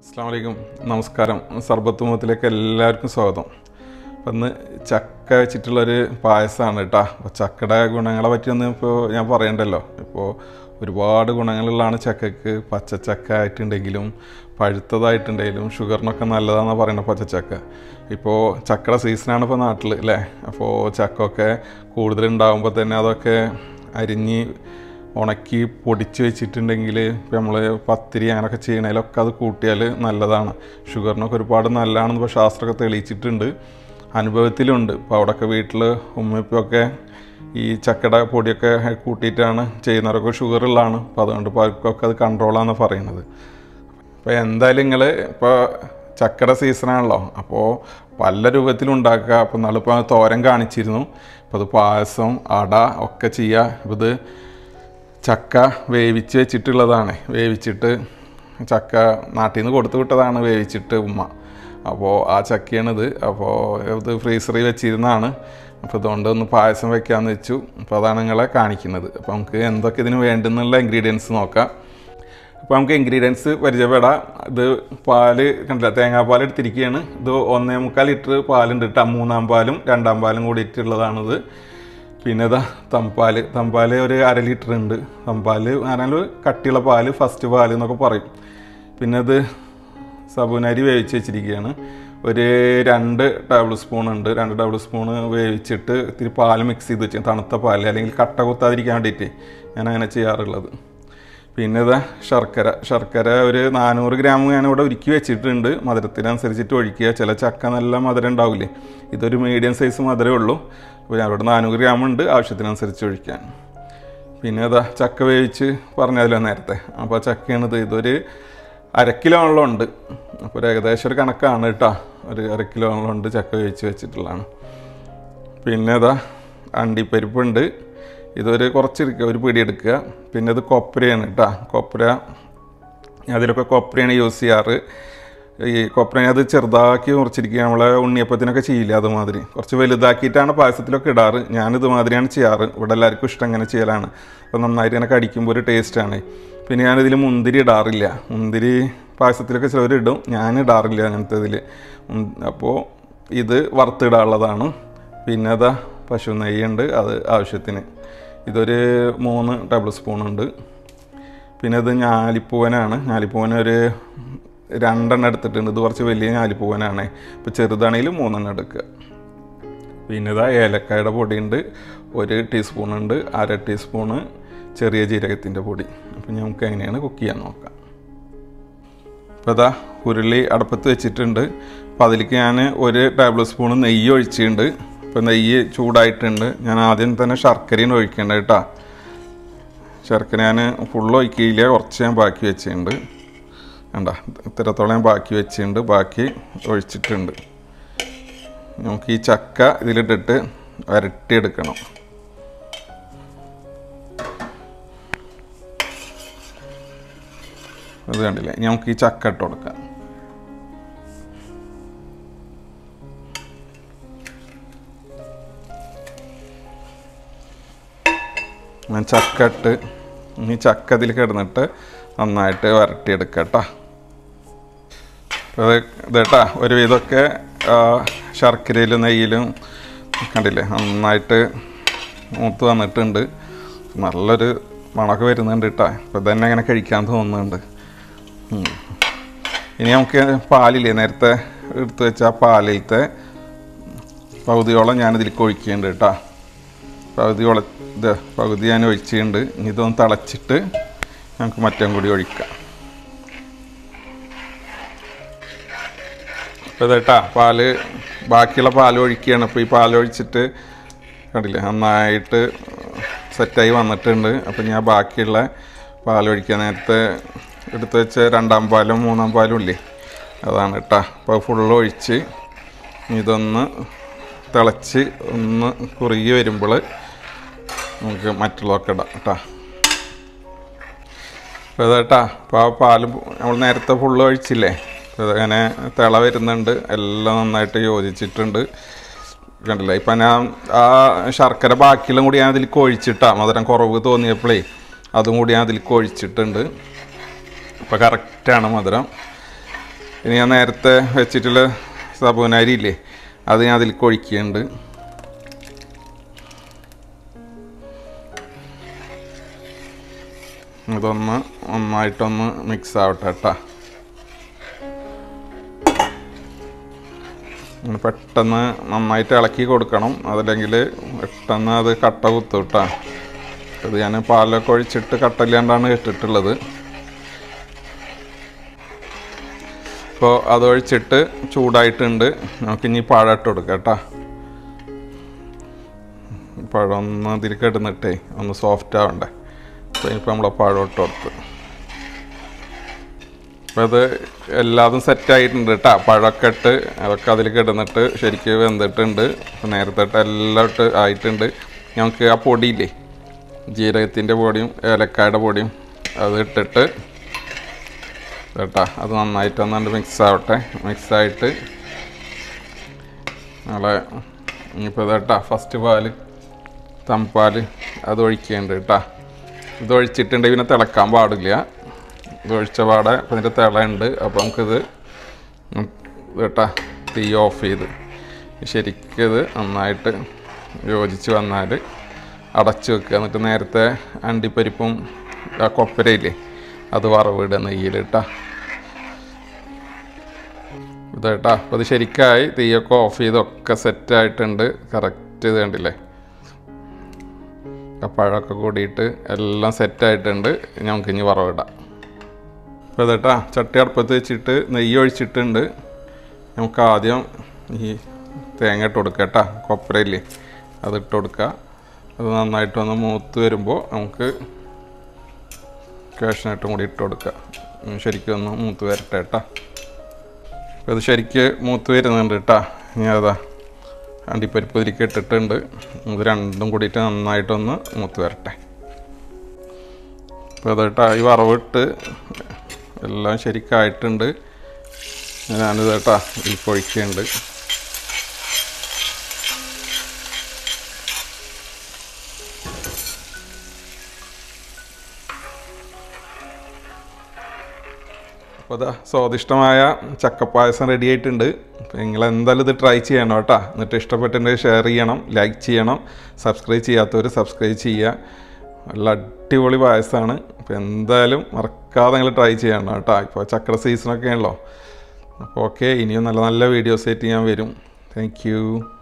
അസ്സാം വലൈക്കും നമസ്കാരം സർബത്ത് മുഖത്തിലേക്ക് എല്ലാവർക്കും സ്വാഗതം അപ്പം ഇന്ന് ചക്ക വെച്ചിട്ടുള്ളൊരു പായസമാണ് കേട്ടോ അപ്പോൾ ചക്കയുടെ ഗുണങ്ങളെ പറ്റിയൊന്നും ഇപ്പോൾ ഞാൻ പറയണ്ടല്ലോ ഇപ്പോൾ ഒരുപാട് ഗുണങ്ങളുള്ളതാണ് ചക്കക്ക് പച്ചച്ചക്ക ആയിട്ടുണ്ടെങ്കിലും പഴുത്തതായിട്ടുണ്ടെങ്കിലും ഷുഗറിനൊക്കെ നല്ലതാണെന്ന് പറയുന്നത് പച്ചച്ചക്ക ഇപ്പോൾ ചക്കയുടെ സീസണാണ് ഇപ്പോൾ നാട്ടിൽ അല്ലേ അപ്പോൾ ചക്കൊക്കെ കൂടുതലുണ്ടാകുമ്പോൾ തന്നെ അതൊക്കെ അരിഞ്ഞ് ഉണക്കി പൊടിച്ച് വെച്ചിട്ടുണ്ടെങ്കിൽ ഇപ്പം നമ്മൾ പത്തിരി അങ്ങനെയൊക്കെ ചെയ്യണതിലൊക്കെ അത് കൂട്ടിയാൽ നല്ലതാണ് ഷുഗറിനൊക്കെ ഒരുപാട് നല്ലതാണെന്ന് ഇപ്പോൾ ശാസ്ത്രമൊക്കെ തെളിയിച്ചിട്ടുണ്ട് അനുഭവത്തിലുണ്ട് ഇപ്പോൾ അവിടെയൊക്കെ വീട്ടിൽ ഉമ്മപ്പൊക്കെ ഈ ചക്കയുടെ പൊടിയൊക്കെ കൂട്ടിയിട്ടാണ് ചെയ്യുന്നവരൊക്കെ ഷുഗറുള്ളതാണ് അപ്പോൾ അതുകൊണ്ട് ഇപ്പോൾ അവർക്കൊക്കെ അത് കൺട്രോളാണെന്ന് പറയുന്നത് അപ്പോൾ എന്തായാലും നിങ്ങൾ ഇപ്പോൾ ചക്കയുടെ സീസണാണല്ലോ അപ്പോൾ പല രൂപത്തിലും ഉണ്ടാക്കുക അപ്പോൾ നാളിപ്പോൾ തോരൻ കാണിച്ചിരുന്നു ഇപ്പോൾ അത് പായസം അട ഒക്കെ ചെയ്യുക ഇപ്പോൾ ഇത് ചക്ക വേവിച്ച് വെച്ചിട്ടുള്ളതാണ് വേവിച്ചിട്ട് ചക്ക നാട്ടിൽ നിന്ന് കൊടുത്തു വിട്ടതാണ് വേവിച്ചിട്ട് ഉമ്മ അപ്പോൾ ആ ചക്കയാണിത് അപ്പോൾ ഇത് ഫ്രീസറിൽ വെച്ചിരുന്നതാണ് അപ്പോൾ ഇതുകൊണ്ട് ഒന്ന് പായസം വെക്കാമെന്ന് വെച്ചു അപ്പോൾ അതാണ് നിങ്ങളെ കാണിക്കുന്നത് അപ്പോൾ നമുക്ക് എന്തൊക്കെ ഇതിന് വേണ്ടുന്നുള്ള ഇൻഗ്രീഡിയൻസ് നോക്കാം അപ്പോൾ നമുക്ക് ഇൻഗ്രീഡിയൻസ് പരിചയപ്പെടാം ഇത് പാല് കണ്ടില്ല തേങ്ങാപ്പാൽ എടുത്തിരിക്കുകയാണ് ഇത് ഒന്നേ മുക്കാൽ ലിറ്റർ പാലുണ്ട് കേട്ടോ മൂന്നാം പാലും രണ്ടാം പാലും കൂടിയിട്ടുള്ളതാണിത് പിന്നെ ഇതാ തമ്പാൽ തമ്പാൽ ഒരു അര ലിറ്റർ ഉണ്ട് തമ്പാൽ പറഞ്ഞാൽ കട്ടിയുള്ള പാല് ഫസ്റ്റ് പാൽ എന്നൊക്കെ പറയും പിന്നെ ഇത് സബൂനരി വേവിച്ച് വെച്ചിരിക്കുകയാണ് ഒരു രണ്ട് ടേബിൾ സ്പൂൺ ഉണ്ട് രണ്ട് ടേബിൾ സ്പൂൺ വേവിച്ചിട്ട് ഇത്തിരി പാൽ മിക്സ് ചെയ്ത് വെച്ച് തണുത്ത പാൽ അല്ലെങ്കിൽ കട്ട കുത്താതിരിക്കാൻ വേണ്ടിയിട്ട് ഞാൻ അങ്ങനെ ചെയ്യാറുള്ളത് പിന്നെ ഇതാ ശർക്കര ശർക്കര ഒരു നാനൂറ് ഗ്രാം ഞാനിവിടെ ഉരുക്കി വെച്ചിട്ടുണ്ട് മധുരത്തിനനുസരിച്ചിട്ട് ഒഴിക്കുക ചില ചക്ക നല്ല മധുരം ഉണ്ടാവില്ലേ ഇതൊരു മീഡിയം സൈസ് മധുരമേ ഉള്ളൂ അപ്പോൾ ഞാനിവിടെ നാനൂറ് ഗ്രാം ഉണ്ട് ആവശ്യത്തിനനുസരിച്ച് ഒഴിക്കാൻ പിന്നെ അതാ ചക്ക വേവിച്ച് പറഞ്ഞല്ലോ നേരത്തെ അപ്പോൾ ചക്കയാണിത് ഇതൊരു അര കിലോളം ഉണ്ട് അപ്പോൾ ഒരു ഏകദേശം ഒരു കണക്കാണ് കേട്ടോ ഒരു അര കിലോളം ഉണ്ട് ചക്ക വേവിച്ച് വെച്ചിട്ടുള്ളതാണ് പിന്നെ ഇതാ അണ്ടിപ്പരിപ്പുണ്ട് ഇതൊരു കുറച്ച് എടുക്കുക ഒരു പിടി എടുക്കുക പിന്നെ ഇത് കൊപ്രയാണ് കേട്ടോ കൊപ്ര അതിലൊക്കെ കൊപ്രയാണ് യൂസ് ചെയ്യാറ് ഈ കൊപ്രനെ അത് ചെറുതാക്കി മുറിച്ചിരിക്കുക നമ്മളെ ഉണ്ണിയപ്പത്തിനൊക്കെ ചെയ്യില്ല അതുമാതിരി കുറച്ച് വലുതാക്കിയിട്ടാണ് പായസത്തിലൊക്കെ ഇടാറ് ഞാനിത് മാതിരിയാണ് ചെയ്യാറ് ഇവിടെ എല്ലാവർക്കും ഇഷ്ടം അങ്ങനെ ചെയ്യലാണ് അപ്പോൾ നന്നായിട്ട് ഇങ്ങനെ കടിക്കുമ്പോൾ ഒരു ടേസ്റ്റാണ് പിന്നെ ഞാനിതിൽ മുന്തിരി ഇടാറില്ല മുന്തിരി പായസത്തിലൊക്കെ ചിലവർ ഇടും ഞാൻ ഇടാറില്ല അങ്ങനത്തെ ഇതിൽ അപ്പോൾ ഇത് വറുത്തിടാനുള്ളതാണ് പിന്നെ അതാ പശു നെയ്യുണ്ട് അത് ആവശ്യത്തിന് ഇതൊരു മൂന്ന് ടേബിൾ സ്പൂൺ ഉണ്ട് പിന്നെ ഇത് ഞാലിപ്പൂവനാണ് ഞാലിപ്പൂവൻ ഒരു രണ്ടെണ്ണം എടുത്തിട്ടുണ്ട് ഇത് കുറച്ച് വലിയ ഞാലിപ്പൂവനാണ് ഇപ്പോൾ ചെറുതാണെങ്കിൽ മൂന്നെണ്ണം എടുക്കുക പിന്നെ ഇതാ ഏലക്കായുടെ പൊടിയുണ്ട് ഒരു ടീസ്പൂൺ ഉണ്ട് അര ടീസ്പൂണ് ചെറിയ ജീരകത്തിൻ്റെ പൊടി അപ്പം നമുക്ക് എങ്ങനെയാണ് കുക്ക് ചെയ്യാൻ നോക്കാം അപ്പോൾ ഇതാ ഉരുളി അടുപ്പത്ത് വെച്ചിട്ടുണ്ട് അപ്പോൾ അതിലേക്ക് ഞാൻ ഒരു ടേബിൾ സ്പൂൺ നെയ്യ് ഒഴിച്ചിട്ടുണ്ട് ഇപ്പോൾ നെയ്യ് ചൂടായിട്ടുണ്ട് ഞാൻ ആദ്യം തന്നെ ശർക്കരയും ഒഴിക്കേണ്ടത് കേട്ടോ ശർക്കര ഞാൻ ഫുള്ള് ഒഴിക്കില്ല കുറച്ച് ഞാൻ ബാക്കി വെച്ചിട്ടുണ്ട് വേണ്ട ഇത്രത്തോളം ഞാൻ ബാക്കി വെച്ചിട്ടുണ്ട് ബാക്കി ഒഴിച്ചിട്ടുണ്ട് നമുക്ക് ഈ ചക്ക ഇതിലിട്ടിട്ട് വരട്ടിയെടുക്കണം അത് കണ്ടില്ലേ നമുക്ക് ഈ ചക്ക ഇട്ട് കൊടുക്കാം ഞാൻ ചക്ക ഇട്ട് ഈ ചക്ക അതിൽ കിടന്നിട്ട് നന്നായിട്ട് വരട്ടിയെടുക്കുക കേട്ടോ അപ്പോൾ ഇത് കേട്ടാ ഒരുവിധമൊക്കെ ശർക്കരയിലും നെയ്യിലും കണ്ടില്ലേ നന്നായിട്ട് മൂത്ത് വന്നിട്ടുണ്ട് നല്ലൊരു മണമൊക്കെ വരുന്നുണ്ട് കേട്ടോ അപ്പോൾ ഇതന്നെ ഇങ്ങനെ കഴിക്കാൻ തോന്നുന്നുണ്ട് ഇനി നമുക്ക് പാലില്ലേ നേരത്തെ എടുത്ത് വെച്ച ആ പാലിലത്തെ പകുതിയോളം ഞാനിതിലേക്ക് ഒഴിക്കുന്നുണ്ട് കേട്ടോ പകുതിയോളം ഇത് പകുതി ഞാൻ ഒഴിച്ചിട്ടുണ്ട് ഇനി ഇതൊന്ന് തിളച്ചിട്ട് നമുക്ക് മറ്റേ കൂടി ഒഴിക്കാം ഇപ്പോൾ ഇതേട്ടാ പാല് ബാക്കിയുള്ള പാൽ ഒഴിക്കുകയാണ് ഇപ്പോൾ ഈ പാൽ ഒഴിച്ചിട്ട് കണ്ടില്ലേ നന്നായിട്ട് സെറ്റായി വന്നിട്ടുണ്ട് അപ്പം ഞാൻ ബാക്കിയുള്ള പാൽ ഒഴിക്കുക നേരത്തെ എടുത്ത് വെച്ച രണ്ടാം പാലും മൂന്നാം പാലും ഇല്ലേ അതാണ് കേട്ടോ അപ്പോൾ ഫുള്ള് ഒഴിച്ച് ഇതൊന്ന് തിളച്ച് ഒന്ന് കുറുകി വരുമ്പോൾ നമുക്ക് മറ്റുള്ളതൊക്കെ ഇടാം കേട്ടോ അപ്പോൾ ഇതേട്ടാ അപ്പോൾ ആ പാല് നമ്മൾ നേരത്തെ ഫുള്ള് ഒഴിച്ചില്ലേ അപ്പോൾ അങ്ങനെ തിള വരുന്നുണ്ട് എല്ലാം നന്നായിട്ട് യോജിച്ചിട്ടുണ്ട് കണ്ടില്ല ഇപ്പം ഞാൻ ആ ശർക്കര ബാക്കിയെല്ലാം കൂടി ഞാൻ അതിലേക്ക് ഒഴിച്ചിട്ടാ മധുരം കുറവ് തോന്നിയപ്പോഴേ അതും കൂടി ഞാൻ അതിലേക്ക് ഒഴിച്ചിട്ടുണ്ട് ഇപ്പോൾ കറക്റ്റാണ് മധുരം ഇനി ഞാൻ നേരത്തെ വെച്ചിട്ടുള്ള സബൂനരി ഇല്ലേ അത് ഞാൻ അതിൽ ഒഴിക്കുന്നുണ്ട് ഇതൊന്ന് നന്നായിട്ടൊന്ന് മിക്സ് ആവട്ടെ കേട്ടോ ഇങ്ങനെ പെട്ടെന്ന് നന്നായിട്ട് ഇളക്കി കൊടുക്കണം അതല്ലെങ്കിൽ പെട്ടെന്ന് അത് കട്ട കുത്തും കേട്ടോ ഇത് ഞാൻ പാലൊക്കെ ഒഴിച്ചിട്ട് കട്ടല്ലാണ്ടാണ് ഇട്ടിട്ടുള്ളത് ഇപ്പോൾ അത് ഒഴിച്ചിട്ട് ചൂടായിട്ടുണ്ട് നമുക്കിനി പഴം ഇട്ട് കൊടുക്കാം കേട്ടോ പഴം ഒന്ന് അതിൽ കിടന്നിട്ടേ ഒന്ന് സോഫ്റ്റ് ആവണ്ടേ അപ്പോൾ ഇനിയിപ്പോൾ നമ്മളെ പഴം ഇട്ട് കൊടുത്ത് അപ്പോൾ അത് എല്ലാതും സെറ്റായിട്ടുണ്ട് കേട്ടോ പഴമൊക്കെ ഇട്ട് അതൊക്കെ അതിൽ കിടന്നിട്ട് ശരിക്കും വെന്തിട്ടുണ്ട് അപ്പോൾ നേരത്തെ ഇട്ട് എല്ലാം ഇട്ട് ആയിട്ടുണ്ട് ഞങ്ങൾക്ക് ആ പൊടിയില്ലേ ജീരകത്തിൻ്റെ പൊടിയും ഏലക്കായുടെ പൊടിയും അത് ഇട്ടിട്ട് കേട്ടാ അത് നന്നായിട്ട് ഒന്നുകൊണ്ട് മിക്സ് ആവട്ടെ മിക്സ് ആയിട്ട് നമ്മളെ ഇനിയിപ്പോൾ ഇതേട്ടാ ഫസ്റ്റ് പാല് തമ്പാൽ അത് ഒഴിക്കുന്നുണ്ട് കേട്ടാ ഇത് ഒഴിച്ചിട്ടുണ്ടെങ്കിൽ പിന്നെ തിളക്കാൻ പാടില്ല ഇത് ഒഴിച്ച പാടെ അപ്പം ഇതിൻ്റെ തിളയുണ്ട് അപ്പോൾ നമുക്കിത് ഉം കേട്ടാ തീ ഓഫ് ചെയ്ത് ശരിക്കിത് നന്നായിട്ട് യോജിച്ച് വന്നാൽ അടച്ചു വെക്കുക എന്നിട്ട് നേരത്തെ അണ്ടിപ്പരിപ്പും ആ കൊപ്പരയില്ലേ അത് വറവിടുക നെയ്യിലിട്ടാ ഇതേട്ടാ അപ്പോൾ അത് ശരിക്കായി തീയൊക്കെ ഓഫ് ചെയ്തൊക്കെ സെറ്റായിട്ടുണ്ട് കറക്റ്റ് ഇത് കണ്ടില്ലേ ആ പഴമൊക്കെ കൂടിയിട്ട് എല്ലാം സെറ്റായിട്ടുണ്ട് നമുക്ക് ഇനി വറവിടാം അപ്പോൾ ഇതേട്ടാ ചട്ടി അടുപ്പത്ത് വെച്ചിട്ട് നെയ്യ് ഒഴിച്ചിട്ടുണ്ട് നമുക്ക് ആദ്യം ഈ തേങ്ങ ഇട്ട് കൊടുക്കുക കേട്ടാ കൊപ്പരയില്ലേ അത് ഇട്ട് കൊടുക്കുക അത് നന്നായിട്ടൊന്ന് മൂത്ത് വരുമ്പോൾ നമുക്ക് കാഷ്നായിട്ടും കൂടി ഇട്ട് കൊടുക്കുക ഉം ശരിക്കും ഒന്ന് മൂത്ത് വരട്ടെ കേട്ടാ അപ്പോൾ ഇത് ശരിക്ക് മൂത്ത് വരുന്നുണ്ട് കേട്ടാ ഇനി അതാ അണ്ടിപ്പരിപ്പ് ഇതിലേക്ക് ഇട്ടിട്ടുണ്ട് ഇത് രണ്ടും കൂടിയിട്ട് നന്നായിട്ടൊന്ന് മൂത്ത് വരട്ടെ അപ്പോൾ അത് കേട്ടാ ഈ വറവിട്ട് എല്ലാം ശരിക്കായിട്ടുണ്ട് ഞാനിത് കേട്ടാ ഇതിൽ പൊഴിക്കുന്നുണ്ട് അപ്പോൾ അതാ സ്വാദിഷ്ടമായ ചക്കപ്പായസം റെഡി ആയിട്ടുണ്ട് അപ്പോൾ നിങ്ങൾ എന്തായാലും ഇത് ട്രൈ ചെയ്യണം കേട്ടോ എന്നിട്ട് ഇഷ്ടപ്പെട്ടിട്ടുണ്ടെങ്കിൽ ഷെയർ ചെയ്യണം ലൈക്ക് ചെയ്യണം സബ്സ്ക്രൈബ് ചെയ്യാത്തവർ സബ്സ്ക്രൈബ് ചെയ്യുക നല്ല അടിപൊളി പായസമാണ് അപ്പോൾ എന്തായാലും മറക്കാതെ നിങ്ങൾ ട്രൈ ചെയ്യണം കേട്ടോ ഇപ്പോൾ ചക്കര സീസണൊക്കെ ആണല്ലോ അപ്പോൾ ഓക്കെ ഇനിയും നല്ല നല്ല വീഡിയോസ് ആയിട്ട് ഞാൻ വരും താങ്ക്